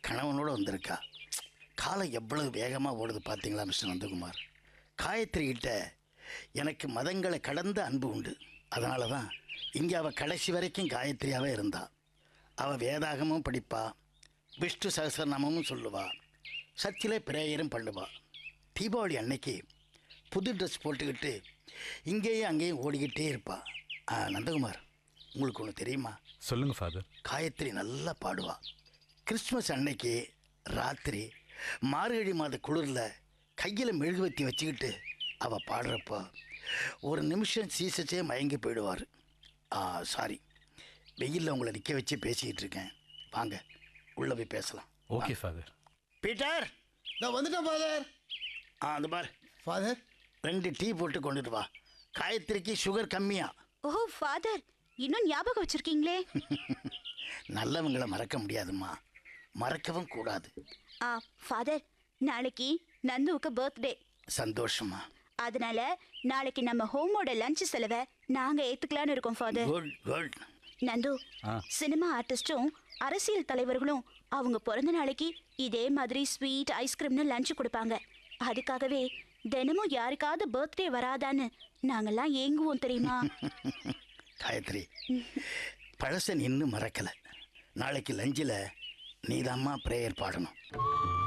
கணவனோட வந்திருக்கா காலம் எவ்வளவு வேகமாக ஓடுது பார்த்தீங்களா மிஸ்டர் நந்தகுமார் காயத்ரி கிட்ட எனக்கு மதங்களை கடந்த அன்பு உண்டு அதனால தான் இங்கே அவள் கடைசி வரைக்கும் காயத்ரியாகவே இருந்தா அவள் வேதாகமும் படிப்பா விஷ்ணு சகசரநாமமும் சொல்லுவா சர்ச்சில் பிரேயரும் பண்ணுவா தீபாவளி அன்னைக்கு புது ட்ரெஸ் போட்டுக்கிட்டு இங்கேயும் அங்கேயும் ஓடிக்கிட்டே இருப்பா ஆ, நந்தகுமார் உங்களுக்கு ஒன்று தெரியுமா சொல்லுங்க ஃபாதர் காயத்ரி நல்லா பாடுவா கிறிஸ்மஸ் அன்னைக்கு ராத்திரி மார்கழி மாத குளிரில் கையில் மெழுகுவத்தி வச்சுக்கிட்டு அவள் பாடுறப்போ ஒரு நிமிஷம் சீசச்சே மயங்கி போயிடுவார் ஆ சாரி வெயிலில் உங்களை நிற்க வச்சு பேசிக்கிட்டு இருக்கேன் வாங்க உள்ளே போய் பேசலாம் ஓகே ஃபாதர் பீட்டர் நான் வந்துட்டேன் ஃபாதர் ஆ அந்த பார் ஃபாதர் ரெண்டு டீ போட்டு கொண்டுட்டு வா காயத்ரிக்கு சுகர் கம்மியா ஓ ஃபாதர் இன்னும் ஞாபகம் வச்சிருக்கீங்களே நல்லவங்களை மறக்க முடியாதும்மா மறக்கவும் கூடாது ஆ ஃபாதர் நாளைக்கு நந்துவுக்கு பர்த்டே சந்தோஷமா அதனால நாளைக்கு நம்ம ஹோமோட லஞ்ச் செலவை நாங்க ஏத்துக்கலாம்னு இருக்கோம் ஃபாதர் குட் குட் நந்து ஆ. சினிமா ஆர்டிஸ்டும் அரசியல் தலைவர்களும் அவங்க பிறந்த நாளைக்கு இதே மாதிரி ஸ்வீட் ஐஸ்கிரீம்னு லஞ்ச் கொடுப்பாங்க அதுக்காகவே தினமும் யாருக்காவது பர்த்டே வராதான்னு நாங்கெல்லாம் ஏங்குவோம் தெரியுமா காயத்ரி பழச இன்னும் மறக்கலை நாளைக்கு லஞ்சில் நீதாம்மா ப்ரேயர் பாடணும்